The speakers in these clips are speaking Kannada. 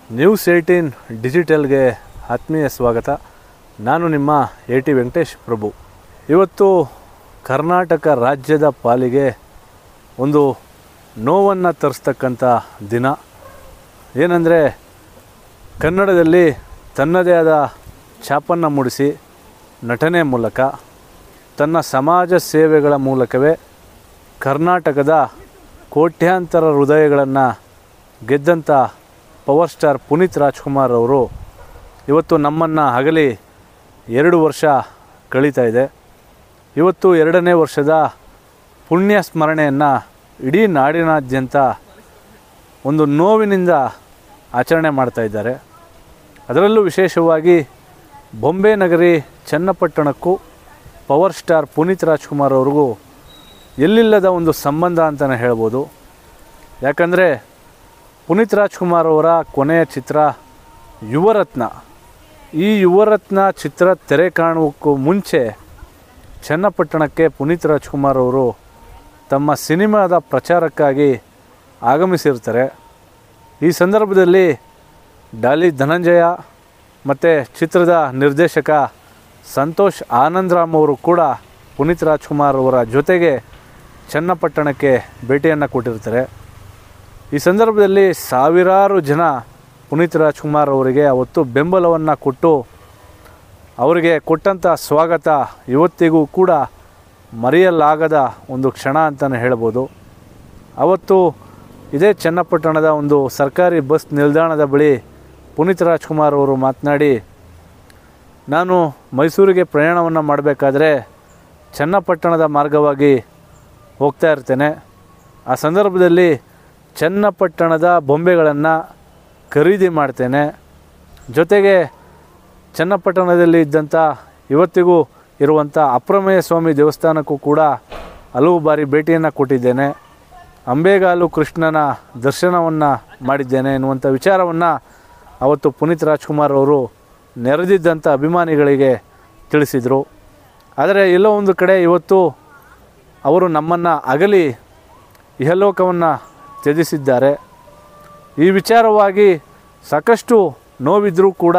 ನ್ಯೂಸ್ ಏಯ್ಟೀನ್ ಡಿಜಿಟಲ್ಗೆ ಆತ್ಮೀಯ ಸ್ವಾಗತ ನಾನು ನಿಮ್ಮ ಎ ಟಿ ವೆಂಕಟೇಶ್ ಪ್ರಭು ಇವತ್ತು ಕರ್ನಾಟಕ ರಾಜ್ಯದ ಪಾಲಿಗೆ ಒಂದು ನೋವನ್ನು ತರಿಸ್ತಕ್ಕಂಥ ದಿನ ಏನಂದರೆ ಕನ್ನಡದಲ್ಲಿ ತನ್ನದೇ ಆದ ಛಾಪನ್ನು ಮೂಡಿಸಿ ನಟನೆ ಮೂಲಕ ತನ್ನ ಸಮಾಜ ಸೇವೆಗಳ ಮೂಲಕವೇ ಕರ್ನಾಟಕದ ಕೋಟ್ಯಾಂತರ ಹೃದಯಗಳನ್ನು ಗೆದ್ದಂಥ ಪವರ್ ಸ್ಟಾರ್ ಪುನೀತ್ ರಾಜ್ಕುಮಾರ್ ಅವರು ಇವತ್ತು ನಮ್ಮನ್ನು ಅಗಲಿ ಎರಡು ವರ್ಷ ಕಳೀತಾ ಇದೆ ಇವತ್ತು ಎರಡನೇ ವರ್ಷದ ಪುಣ್ಯ ಸ್ಮರಣೆಯನ್ನು ಇಡೀ ನಾಡಿನಾದ್ಯಂತ ಒಂದು ನೋವಿನಿಂದ ಆಚರಣೆ ಮಾಡ್ತಾ ಇದ್ದಾರೆ ಅದರಲ್ಲೂ ವಿಶೇಷವಾಗಿ ಬೊಂಬೆ ನಗರಿ ಚನ್ನಪಟ್ಟಣಕ್ಕೂ ಪವರ್ ಸ್ಟಾರ್ ಪುನೀತ್ ರಾಜ್ಕುಮಾರ್ ಅವ್ರಿಗೂ ಎಲ್ಲಿಲ್ಲದ ಒಂದು ಸಂಬಂಧ ಅಂತಲೇ ಹೇಳ್ಬೋದು ಯಾಕಂದರೆ ಪುನೀತ್ ರಾಜ್ಕುಮಾರ್ ಅವರ ಕೊನೆಯ ಚಿತ್ರ ಯುವರತ್ನ ಈ ಯುವರತ್ನ ಚಿತ್ರ ತೆರೆ ಕಾಣುವಕ್ಕೂ ಮುಂಚೆ ಚನ್ನಪಟ್ಟಣಕ್ಕೆ ಪುನೀತ್ ರಾಜ್ಕುಮಾರ್ ಅವರು ತಮ್ಮ ಸಿನಿಮಾದ ಪ್ರಚಾರಕ್ಕಾಗಿ ಆಗಮಿಸಿರ್ತಾರೆ ಈ ಸಂದರ್ಭದಲ್ಲಿ ಡಾಲಿ ಧನಂಜಯ ಮತ್ತು ಚಿತ್ರದ ನಿರ್ದೇಶಕ ಸಂತೋಷ್ ಆನಂದರಾಮ್ ಅವರು ಕೂಡ ಪುನೀತ್ ರಾಜ್ಕುಮಾರ್ ಅವರ ಜೊತೆಗೆ ಚನ್ನಪಟ್ಟಣಕ್ಕೆ ಭೇಟಿಯನ್ನು ಕೊಟ್ಟಿರ್ತಾರೆ ಈ ಸಂದರ್ಭದಲ್ಲಿ ಸಾವಿರಾರು ಜನ ಪುನೀತ್ ರಾಜ್ಕುಮಾರ್ ಅವರಿಗೆ ಅವತ್ತು ಬೆಂಬಲವನ್ನು ಕೊಟ್ಟು ಅವರಿಗೆ ಕೊಟ್ಟಂಥ ಸ್ವಾಗತ ಇವತ್ತಿಗೂ ಕೂಡ ಮರೆಯಲಾಗದ ಒಂದು ಕ್ಷಣ ಅಂತಲೇ ಹೇಳ್ಬೋದು ಅವತ್ತು ಇದೇ ಚನ್ನಪಟ್ಟಣದ ಒಂದು ಸರ್ಕಾರಿ ಬಸ್ ನಿಲ್ದಾಣದ ಬಳಿ ಪುನೀತ್ ರಾಜ್ಕುಮಾರ್ ಅವರು ಮಾತನಾಡಿ ನಾನು ಮೈಸೂರಿಗೆ ಪ್ರಯಾಣವನ್ನು ಮಾಡಬೇಕಾದ್ರೆ ಚನ್ನಪಟ್ಟಣದ ಮಾರ್ಗವಾಗಿ ಹೋಗ್ತಾ ಇರ್ತೇನೆ ಆ ಸಂದರ್ಭದಲ್ಲಿ ಚನ್ನಪಟ್ಟಣದ ಬೊಂಬೆಗಳನ್ನು ಖರೀದಿ ಮಾಡ್ತೇನೆ ಜೊತೆಗೆ ಚನ್ನಪಟ್ಟಣದಲ್ಲಿ ಇದ್ದಂಥ ಇವತ್ತಿಗೂ ಇರುವಂಥ ಅಪ್ರಮೇಯ ಸ್ವಾಮಿ ದೇವಸ್ಥಾನಕ್ಕೂ ಕೂಡ ಹಲವು ಬಾರಿ ಭೇಟಿಯನ್ನು ಕೊಟ್ಟಿದ್ದೇನೆ ಅಂಬೇಗಾಲು ಕೃಷ್ಣನ ದರ್ಶನವನ್ನು ಮಾಡಿದ್ದೇನೆ ಎನ್ನುವಂಥ ವಿಚಾರವನ್ನು ಅವತ್ತು ಪುನೀತ್ ರಾಜ್ಕುಮಾರ್ ಅವರು ನೆರೆದಿದ್ದಂಥ ಅಭಿಮಾನಿಗಳಿಗೆ ತಿಳಿಸಿದರು ಆದರೆ ಎಲ್ಲೋ ಒಂದು ಕಡೆ ಇವತ್ತು ಅವರು ನಮ್ಮನ್ನು ಅಗಲಿ ಇಹಲೋಕವನ್ನು ತ್ಯಜಿಸಿದ್ದಾರೆ ಈ ವಿಚಾರವಾಗಿ ಸಾಕಷ್ಟು ನೋವಿದ್ದರೂ ಕೂಡ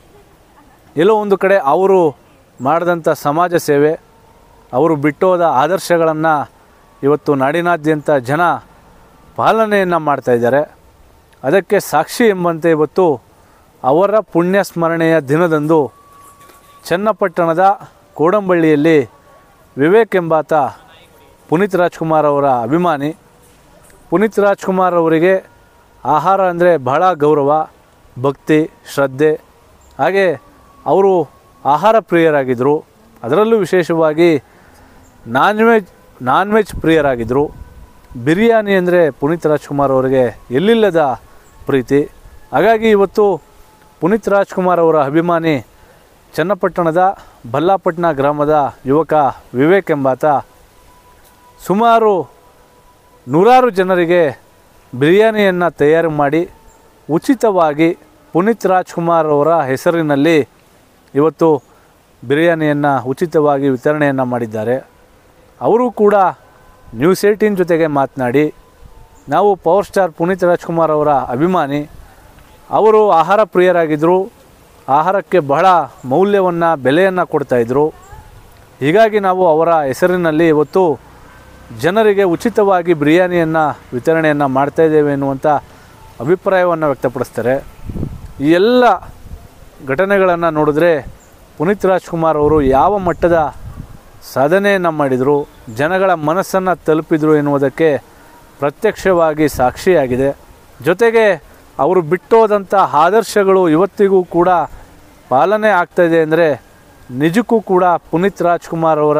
ಎಲ್ಲೋ ಒಂದು ಕಡೆ ಅವರು ಮಾಡಿದಂಥ ಸಮಾಜ ಸೇವೆ ಅವರು ಬಿಟ್ಟೋದ ಆದರ್ಶಗಳನ್ನು ಇವತ್ತು ನಾಡಿನಾದ್ಯಂತ ಜನ ಪಾಲನೆಯನ್ನು ಮಾಡ್ತಾಯಿದ್ದಾರೆ ಅದಕ್ಕೆ ಸಾಕ್ಷಿ ಎಂಬಂತೆ ಇವತ್ತು ಅವರ ಪುಣ್ಯ ಸ್ಮರಣೆಯ ದಿನದಂದು ಚನ್ನಪಟ್ಟಣದ ಕೋಡಂಬಳ್ಳಿಯಲ್ಲಿ ವಿವೇಕ್ ಎಂಬಾತ ಪುನೀತ್ ರಾಜ್ಕುಮಾರ್ ಅವರ ಅಭಿಮಾನಿ ಪುನೀತ್ ರಾಜ್ಕುಮಾರ್ ಅವರಿಗೆ ಆಹಾರ ಅಂದರೆ ಬಹಳ ಗೌರವ ಭಕ್ತಿ ಶ್ರದ್ಧೆ ಹಾಗೆ ಅವರು ಆಹಾರ ಪ್ರಿಯರಾಗಿದ್ದರು ಅದರಲ್ಲೂ ವಿಶೇಷವಾಗಿ ನಾನ್ ವೆಜ್ ನಾನ್ ವೆಜ್ ಪ್ರಿಯರಾಗಿದ್ದರು ಬಿರಿಯಾನಿ ಅಂದರೆ ಪುನೀತ್ ರಾಜ್ಕುಮಾರ್ ಅವರಿಗೆ ಎಲ್ಲಿಲ್ಲದ ಪ್ರೀತಿ ಹಾಗಾಗಿ ಇವತ್ತು ಪುನೀತ್ ರಾಜ್ಕುಮಾರ್ ಅವರ ಅಭಿಮಾನಿ ಚನ್ನಪಟ್ಟಣದ ಬಲ್ಲಾಪಟ್ಟಣ ಗ್ರಾಮದ ಯುವಕ ವಿವೇಕ್ ಎಂಬಾತ ಸುಮಾರು ನೂರಾರು ಜನರಿಗೆ ಬಿರಿಯಾನಿಯನ್ನು ತಯಾರು ಮಾಡಿ ಉಚಿತವಾಗಿ ಪುನೀತ್ ರಾಜ್ಕುಮಾರ್ ಅವರ ಹೆಸರಿನಲ್ಲಿ ಇವತ್ತು ಬಿರಿಯಾನಿಯನ್ನು ಉಚಿತವಾಗಿ ವಿತರಣೆಯನ್ನು ಮಾಡಿದ್ದಾರೆ ಅವರು ಕೂಡ ನ್ಯೂಸ್ ಏಯ್ಟೀನ್ ಜೊತೆಗೆ ಮಾತನಾಡಿ ನಾವು ಪವರ್ ಸ್ಟಾರ್ ಪುನೀತ್ ರಾಜ್ಕುಮಾರ್ ಅವರ ಅಭಿಮಾನಿ ಅವರು ಆಹಾರ ಪ್ರಿಯರಾಗಿದ್ದರು ಆಹಾರಕ್ಕೆ ಬಹಳ ಮೌಲ್ಯವನ್ನು ಬೆಲೆಯನ್ನು ಕೊಡ್ತಾಯಿದ್ರು ಹೀಗಾಗಿ ನಾವು ಅವರ ಹೆಸರಿನಲ್ಲಿ ಇವತ್ತು ಜನರಿಗೆ ಉಚಿತವಾಗಿ ಬಿರಿಯಾನಿಯನ್ನು ವಿತರಣೆಯನ್ನು ಮಾಡ್ತಾಯಿದ್ದೇವೆ ಎನ್ನುವಂಥ ಅಭಿಪ್ರಾಯವನ್ನು ವ್ಯಕ್ತಪಡಿಸ್ತಾರೆ ಈ ಎಲ್ಲ ಘಟನೆಗಳನ್ನು ನೋಡಿದ್ರೆ ಪುನೀತ್ ರಾಜ್ಕುಮಾರ್ ಅವರು ಯಾವ ಮಟ್ಟದ ಸಾಧನೆಯನ್ನು ಮಾಡಿದರು ಜನಗಳ ಮನಸ್ಸನ್ನು ತಲುಪಿದರು ಎನ್ನುವುದಕ್ಕೆ ಪ್ರತ್ಯಕ್ಷವಾಗಿ ಸಾಕ್ಷಿಯಾಗಿದೆ ಜೊತೆಗೆ ಅವರು ಬಿಟ್ಟೋದಂಥ ಆದರ್ಶಗಳು ಇವತ್ತಿಗೂ ಕೂಡ ಪಾಲನೆ ಆಗ್ತಾಯಿದೆ ಅಂದರೆ ನಿಜಕ್ಕೂ ಕೂಡ ಪುನೀತ್ ರಾಜ್ಕುಮಾರ್ ಅವರ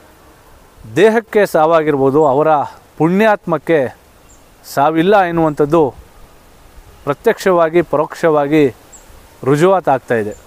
ದೇಹಕ್ಕೆ ಸಾವಾಗಿರ್ಬೋದು ಅವರ ಪುಣ್ಯಾತ್ಮಕ್ಕೆ ಸಾವಿಲ್ಲ ಎನ್ನುವಂಥದ್ದು ಪ್ರತ್ಯಕ್ಷವಾಗಿ ಪರೋಕ್ಷವಾಗಿ ರುಜುವಾತಾಗ್ತಾ ಇದೆ